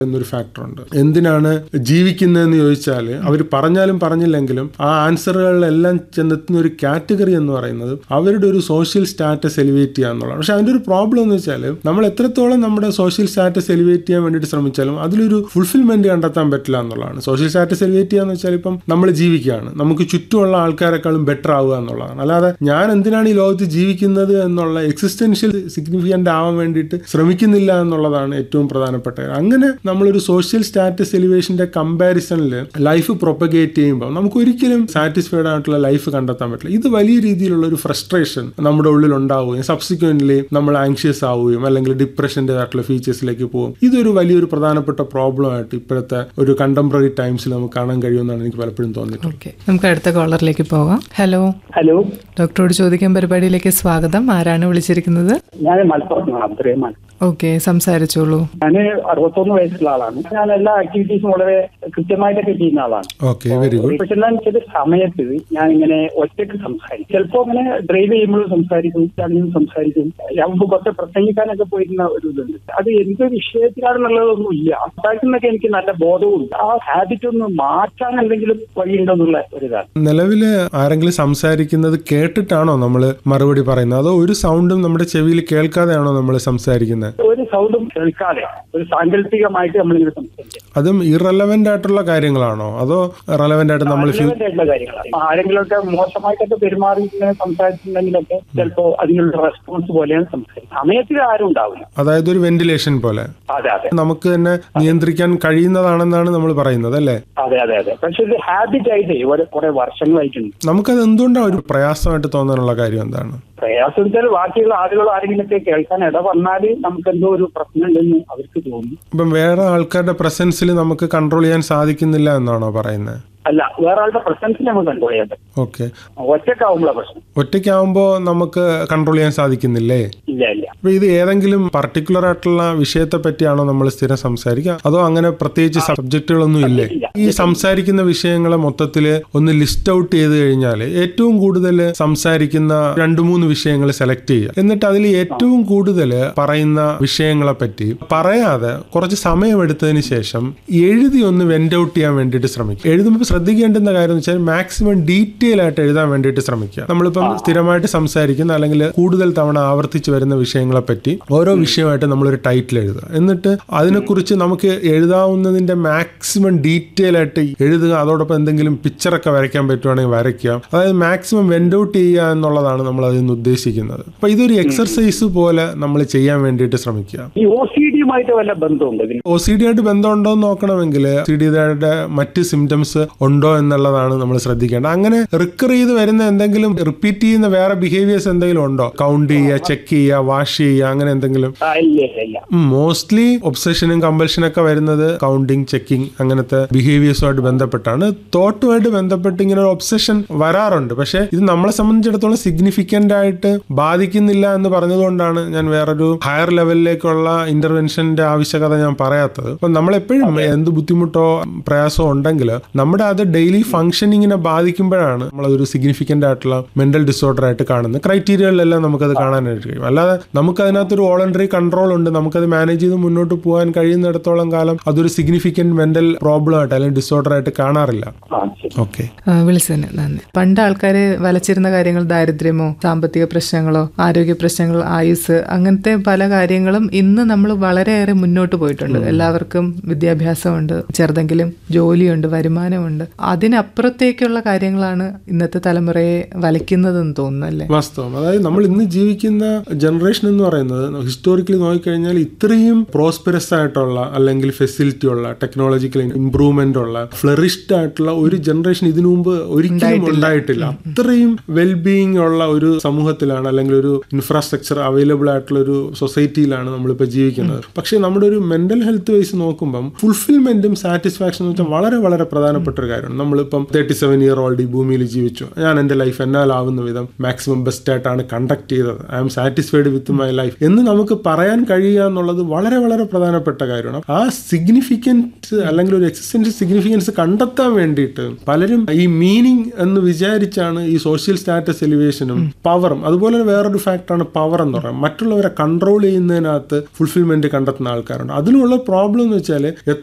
എന്നൊരു ഫാക്ടറുണ്ട് എന്തിനാണ് ജീവിക്കുന്നതെന്ന് ചോദിച്ചാൽ അവർ പറഞ്ഞാലും പറഞ്ഞില്ലെങ്കിലും ആ ആൻസറുകളിലെല്ലാം ചെന്നെത്തുന്ന ഒരു കാറ്റഗറി എന്ന് പറയുന്നത് അവരുടെ ഒരു സോഷ്യൽ സ്റ്റാറ്റസ് എലിവേറ്റ് ചെയ്യുക എന്നുള്ളതാണ് പക്ഷെ അതിൻ്റെ ഒരു പ്രോബ്ലം എന്ന് വെച്ചാൽ നമ്മൾ എത്രത്തോളം നമ്മുടെ സോഷ്യൽ സ്റ്റാറ്റസ് എലിവേറ്റ് ചെയ്യാൻ വേണ്ടിയിട്ട് ശ്രമിച്ചാലും അതിലൊരു ഫുൾഫിൽമെന്റ് കണ്ടെത്താൻ പറ്റില്ല എന്നുള്ളതാണ് സോഷ്യൽ സ്റ്റാറ്റസ് എലിവേറ്റ് ചെയ്യുക എന്ന് വെച്ചാൽ ഇപ്പം നമ്മൾ ജീവിക്കുകയാണ് നമുക്ക് ചുറ്റുമുള്ള ആൾക്കാരെക്കാളും ബെറ്റർ ആവുക എന്നുള്ളതാണ് അല്ലാതെ ഞാൻ എന്തിനാണ് ഈ ലോകത്ത് ജീവിക്കുന്നത് എന്നുള്ള എക്സിസ്റ്റൻഷ്യൽ സിഗ്നിഫിക്കൻ്റ് ആവാൻ വേണ്ടിയിട്ട് ശ്രമിക്കുന്നില്ല എന്നുള്ളതാണ് ഏറ്റവും പ്രധാനപ്പെട്ട കാര്യം. അങ്ങനെ നമ്മളൊരു സോഷ്യൽ സ്റ്റാറ്റസ് എലിവേഷന്റെ കമ്പാരിസണിൽ ലൈഫ് പ്രൊപ്പഗേറ്റ് ചെയ്യുമ്പോൾ നമുക്ക് ഒരിക്കലും സാറ്റിസ്ഫൈഡ് ആയിട്ടുള്ള ലൈഫ് കണ്ടെത്താൻ പറ്റില്ല ഇത് വലിയ രീതിയിലുള്ള ഒരു ഫ്രസ്ട്രേഷൻ നമ്മുടെ ഉള്ളിൽ ഉണ്ടാവുകയും സബ്സിക്വന്റ്ലി നമ്മൾ ആങ്ഷ്യസ് ആവുകയും അല്ലെങ്കിൽ ഡിപ്രഷൻ്റെ ആയിട്ടുള്ള ഫീച്ചേഴ്സിലേക്ക് പോകും ഇതൊരു വലിയൊരു പ്രധാനപ്പെട്ട പ്രോബ്ലം ആയിട്ട് ഇപ്പോഴത്തെ ഒരു കണ്ടംപററി ടൈംസിൽ നമുക്ക് കാണാൻ കഴിയുമെന്നാണ് എനിക്ക് പലപ്പോഴും തോന്നിയിട്ടുള്ളത് ഓക്കെ നമുക്ക് അടുത്ത കോളറിലേക്ക് പോകാം ഹലോ ഹലോ ഡോക്ടറോട് ചോദിക്കാൻ പരിപാടിയിലേക്ക് സ്വാഗതം ആരാണ് വിളിച്ചിരിക്കുന്നത് ഞാൻ മലപ്പുറത്ത് നിന്നാണ് അബ്ദുറഹ്മാൻ ഓക്കെ സംസാരിച്ചോളൂ ഞാൻ അറുപത്തൊന്ന് വയസ്സുള്ള ആളാണ് ഞാൻ എല്ലാ ആക്ടിവിറ്റീസും വളരെ കൃത്യമായിട്ടൊക്കെ ചെയ്യുന്ന ആളാണ് ഓക്കെ വെരി ഗുഡ് പക്ഷെ എന്നാൽ ചില സമയത്ത് ഞാൻ ഇങ്ങനെ ഒറ്റയ്ക്ക് സംസാരിക്കും ചിലപ്പോ ഇങ്ങനെ ഡ്രൈവ് ചെയ്യുമ്പോഴും സംസാരിക്കും ചടങ്ങിലും സംസാരിക്കും ഞാൻ മുമ്പ് കുറച്ച് പ്രസംഗിക്കാനൊക്കെ പോയിരുന്ന ഒരു ഇതുണ്ട് അത് എന്ത് വിഷയത്തിലാണെന്നുള്ളതൊന്നും ഇല്ല സംസാരിക്കുന്നൊക്കെ എനിക്ക് നല്ല ബോധവുമില്ല ആ ഹാബിറ്റ് ഒന്ന് മാറ്റാൻ എന്തെങ്കിലും വഴിയുണ്ടെന്നുള്ള ഒരു ഇതാണ് നിലവിൽ ആരെങ്കിലും സംസാരിക്കുന്നത് കേട്ടിട്ടാണോ നമ്മൾ മറുപടി പറയുന്നത് അതോ ഒരു സൗണ്ടും നമ്മുടെ ചെവിയിൽ കേൾക്കാതെയാണോ നമ്മൾ സംസാരിക്കുന്നത് ഒരു സൗണ്ടും കേൾക്കാതെ ഒരു സാങ്കല്പികമായിട്ട് നമ്മളിങ്ങനെ സംസാരിക്കും അതും ഇറലവൻ്റ് ആയിട്ടുള്ള കാര്യങ്ങളാണോ അതോ റെലവൻ്റ് ആയിട്ട് നമ്മൾ ഫ്യൂ relevant ആയിട്ടുള്ള കാര്യങ്ങളാണ് ആരെങ്കിലുമൊക്കെ മോശമായിട്ടൊക്കെ പെരുമാറി ഇങ്ങനെ സംസാരിച്ചിട്ടുണ്ടെങ്കിലൊക്കെ ചിലപ്പോ അതിനുള്ള റെസ്പോൺസ് പോലെയാണ് സംസാരിക്കുന്നത് സമയത്തിൽ ആരും ഉണ്ടാവില്ല അതായത് ഒരു വെന്റിലേഷൻ പോലെ അതെ അതെ നമുക്ക് തന്നെ നിയന്ത്രിക്കാൻ കഴിയുന്നതാണെന്നാണ് നമ്മൾ പറയുന്നത് അല്ലേ അതെ അതെ അതെ പക്ഷെ ഇത് ഹാബിറ്റ് ആയിട്ട് ഒരു കുറെ വർഷങ്ങളായിട്ടുണ്ട് നമുക്കത് എന്തുകൊണ്ടാണ് ഒരു പ്രയാസമായിട്ട് തോന്നാനുള്ള കാര്യം എന്താണ് പ്രയാസം വെച്ചാൽ ബാക്കിയുള്ള ആളുകൾ ആരെങ്കിലുമൊക്കെ കേൾക്കാൻ ഇട വന്നാൽ നമുക്ക് എന്തോ ഒരു പ്രശ്നമുണ്ടെന്ന് അവർക്ക് തോന്നും ഇപ്പം വേറെ ആൾക്കാരുടെ പ്രസൻസിൽ നമുക്ക് കൺട്രോൾ ചെയ്യാൻ സാധിക്കുന്നില്ല എന്നാണോ പറയുന്നത് അല്ല വേറെ ആളുടെ പ്രസൻസിൽ നമുക്ക് കൺട്രോൾ ചെയ്യാൻ പറ്റും ഓക്കെ ഒറ്റക്കാവുമ്പോഴാണ് പ്രശ്നം ഒറ്റയ്ക്കാവുമ്പോൾ നമുക്ക് കൺട്രോൾ ചെയ്യാൻ സാധിക്കുന്നില്ലേ ഇല്ല ഇല്ല അപ്പൊ ഇത് ഏതെങ്കിലും പർട്ടിക്കുലർ ആയിട്ടുള്ള വിഷയത്തെ പറ്റിയാണോ നമ്മൾ സ്ഥിരം സംസാരിക്കുക അതോ അങ്ങനെ പ്രത്യേകിച്ച് സബ്ജക്റ്റുകളൊന്നും ഇല്ലേ ഇല്ല. ഈ സംസാരിക്കുന്ന വിഷയങ്ങളെ മൊത്തത്തിൽ ഒന്ന് ലിസ്റ്റ് ഔട്ട് ചെയ്ത് കഴിഞ്ഞാൽ ഏറ്റവും കൂടുതൽ സംസാരിക്കുന്ന രണ്ട് മൂന്ന് വിഷയങ്ങൾ സെലക്ട് ചെയ്യുക എന്നിട്ട് അതിൽ ഏറ്റവും കൂടുതൽ പറയുന്ന വിഷയങ്ങളെ പറ്റി പറയാതെ കുറച്ച് സമയമെടുത്തതിന് ശേഷം എഴുതി ഒന്ന് വെന്റ് ഔട്ട് ചെയ്യാൻ വേണ്ടിയിട്ട് ശ്രമിക്കുക എഴുതുമ്പോൾ ശ്രദ്ധിക്കേണ്ടുന്ന കാര്യം എന്ന് വെച്ചാൽ മാക്സിമം ഡീറ്റെയിൽ ആയിട്ട് എഴുതാൻ വേണ്ടിയിട്ട് ശ്രമിക്കുക നമ്മളിപ്പം സ്ഥിരമായിട്ട് സംസാരിക്കുന്ന അല്ലെങ്കിൽ കൂടുതൽ തവണ ആവർത്തിച്ച് വരുന്ന വിഷയങ്ങളെ പറ്റി ഓരോ വിഷയമായിട്ട് നമ്മളൊരു ടൈറ്റിൽ എഴുതുക എന്നിട്ട് അതിനെക്കുറിച്ച് നമുക്ക് എഴുതാവുന്നതിന്റെ മാക്സിമം ഡീറ്റെയിൽ ആയിട്ട് എഴുതുക അതോടൊപ്പം എന്തെങ്കിലും പിക്ചറൊക്കെ വരയ്ക്കാൻ പറ്റുവാണെങ്കിൽ വരയ്ക്കുക അതായത് മാക്സിമം വെന്റ് ഔട്ട് ചെയ്യുക എന്നുള്ളതാണ് നമ്മൾ അതിൽ നിന്ന് ഉദ്ദേശിക്കുന്നത് അപ്പൊ ഇതൊരു എക്സർസൈസ് പോലെ നമ്മൾ ചെയ്യാൻ വേണ്ടിയിട്ട് ശ്രമിക്കുക ഈ ഒ സി ഡിയുമായിട്ട് വല്ല ബന്ധമുണ്ട് ഇതിന് ഒ സി ഡി ആയിട്ട് ബന്ധമുണ്ടോ എന്ന് നോക്കണമെങ്കിൽ സി ഡിയുടെ മറ്റ് സിംറ്റംസ് ഉണ്ടോ എന്നുള്ളതാണ് നമ്മൾ ശ്രദ്ധിക്കേണ്ടത് അങ്ങനെ റിക്കർ ചെയ്ത് വരുന്ന എന്തെങ്കിലും റിപ്പീറ്റ് ചെയ്യുന്ന വേറെ ബിഹേവിയേഴ്സ് എന്തെങ്കിലും ഉണ്ടോ കൗണ്ട് ചെയ്യുക ചെക്ക് ചെയ്യുക വാഷ് ചെയ്യുക അങ്ങനെ എന്തെങ്കിലും ആ, ഇല്ല ഇല്ല ഇല്ല മോസ്റ്റ്ലി ഒബ്സഷനും കമ്പൽഷനൊക്കെ വരുന്നത് കൗണ്ടിങ് ചെക്കിങ് അങ്ങനത്തെ ബിഹേവിയേഴ്സുമായിട്ട് ബന്ധപ്പെട്ടാണ് തോട്ടുമായിട്ട് ബന്ധപ്പെട്ട് ഇങ്ങനെ ഒരു ഒബ്സഷൻ വരാറുണ്ട് പക്ഷേ ഇത് നമ്മളെ സംബന്ധിച്ചിടത്തോളം സിഗ്നിഫിക്കന്റ് ആയിട്ട് ബാധിക്കുന്നില്ല എന്ന് പറഞ്ഞതുകൊണ്ടാണ് ഞാൻ വേറൊരു ഹയർ ലെവലിലേക്കുള്ള ഇന്റർവെൻഷന്റെ ആവശ്യകത ഞാൻ പറയാത്തത് അപ്പൊ നമ്മളെപ്പോഴും എന്ത് ബുദ്ധിമുട്ടോ പ്രയാസമോ ഉണ്ടെങ്കിൽ നമ്മുടെ അത് ഡെയിലി ഫംഗ്ഷനിങ്ങിനെ ബാധിക്കുമ്പോഴാണ് നമ്മളതൊരു സിഗ്നിഫിക്കന്റ് ആയിട്ടുള്ള മെന്റൽ ഡിസോർഡർ ആയിട്ട് കാണുന്നത് ക്രൈറ്റീരിയകളിലെല്ലാം നമുക്കത് കാണാനായിട്ട് കഴിയും അല്ലാതെ നമുക്ക് അതിനകത്തൊരു വോളണ്ടറി കൺട്രോൾ ഉണ്ട് നമുക്കത് മാനേജ് ചെയ്ത് മുന്നോട്ട് പോകാൻ കഴിയുന്നിടത്തോളം കാലം അതൊരു സിഗ്നിഫിക്കന്റ് മെന്റൽ പ്രോബ്ലം ആയിട്ട് അല്ലെങ്കിൽ ഡിസോർഡർ ആയിട്ട് കാണാറില്ല ആ ശരി ഓക്കെ ആ, വിളിച്ചതിന് നന്ദി പണ്ട് ആൾക്കാര് വലച്ചിരുന്ന കാര്യങ്ങൾ ദാരിദ്ര്യമോ സാമ്പത്തിക പ്രശ്നങ്ങളോ ആരോഗ്യ പ്രശ്നങ്ങൾ ആയുസ് അങ്ങനത്തെ പല കാര്യങ്ങളും ഇന്ന് നമ്മൾ വളരെയേറെ മുന്നോട്ട് പോയിട്ടുണ്ട് എല്ലാവർക്കും വിദ്യാഭ്യാസമുണ്ട് ചെറുതെങ്കിലും ജോലിയുണ്ട് വരുമാനമുണ്ട് അതിനപ്പുറത്തേക്കുള്ള കാര്യങ്ങളാണ് ഇന്നത്തെ തലമുറയെ വലയ്ക്കുന്നതെന്ന് തോന്നുന്നു അല്ലേ വാസ്തവം അതായത് നമ്മൾ ഇന്ന് ജീവിക്കുന്ന ജനറേഷൻ എന്ന് പറയുന്നത് ഹിസ്റ്റോറിക്കലി നോക്കിക്കഴിഞ്ഞാൽ ഇത്രയും പ്രോസ്പെറസ് ആയിട്ടുള്ള അല്ലെങ്കിൽ ഫെസിലിറ്റി ഉള്ള ടെക്നോളജിക്കൽ ഇംപ്രൂവ്മെന്റ് ഉള്ള ഫ്ലറിഷ്ഡ് ആയിട്ടുള്ള ഒരു ജനറേഷൻ ഇതിനു മുമ്പ് ഒരിക്കലും ഉണ്ടായിട്ടില്ല അത്രയും വെൽബീയിങ് ഉള്ള ഒരു സമൂഹത്തിലാണ് അല്ലെങ്കിൽ ഒരു ഇൻഫ്രാസ്ട്രക്ചർ അവൈലബിൾ ആയിട്ടുള്ള ഒരു സൊസൈറ്റിയിലാണ് നമ്മളിപ്പോൾ ജീവിക്കുന്നത് പക്ഷേ നമ്മുടെ ഒരു മെന്റൽ ഹെൽത്ത് വൈസ് നോക്കുമ്പം ഫുൾഫിൽമെന്റും സാറ്റിസ്ഫാക്ഷൻ എന്ന് വെച്ചാൽ വളരെ വളരെ പ്രധാനപ്പെട്ട ഒരു കാര്യമാണ് നമ്മളിപ്പം തേർട്ടി സെവൻ ഇയർ ഓൾഡ് ഈ ഭൂമിയിൽ ജീവിച്ചു ഞാൻ എൻ്റെ ലൈഫ് എന്നാലാവുന്ന വിധം മാക്സിമം ബെസ്റ്റ് ആയിട്ടാണ് കണ്ടക്ട് ചെയ്തത് I am satisfied with my life എന്ന് നമുക്ക് പറയാൻ കഴിയുക എന്നുള്ളത് വളരെ വളരെ പ്രധാനപ്പെട്ട കാര്യമാണ് ആ സിഗ്നിഫിക്കൻസ് അല്ലെങ്കിൽ ഒരു എക്സിസ്റ്റൻഷ്യൽ സിഗ്നിഫിക്കൻസ് കണ്ടെത്താൻ വേണ്ടിയിട്ട് പലരും ഈ മീനിങ് എന്ന് വിചാരിച്ചാണ് ഈ സോഷ്യൽ സ്റ്റാറ്റസ് എലിവേഷനും പവറും അതുപോലെ തന്നെ വേറൊരു ഫാക്ടറാണ് പവർ എന്ന് പറയുന്നത് മറ്റുള്ളവരെ കൺട്രോൾ ചെയ്യുന്നതിനകത്ത് ഫുൾഫിൽമെന്റ് കണ്ടെത്തുന്ന ആൾക്കാരുണ്ട് അതിനുള്ള പ്രോബ്ലം എന്ന് വെച്ചാൽ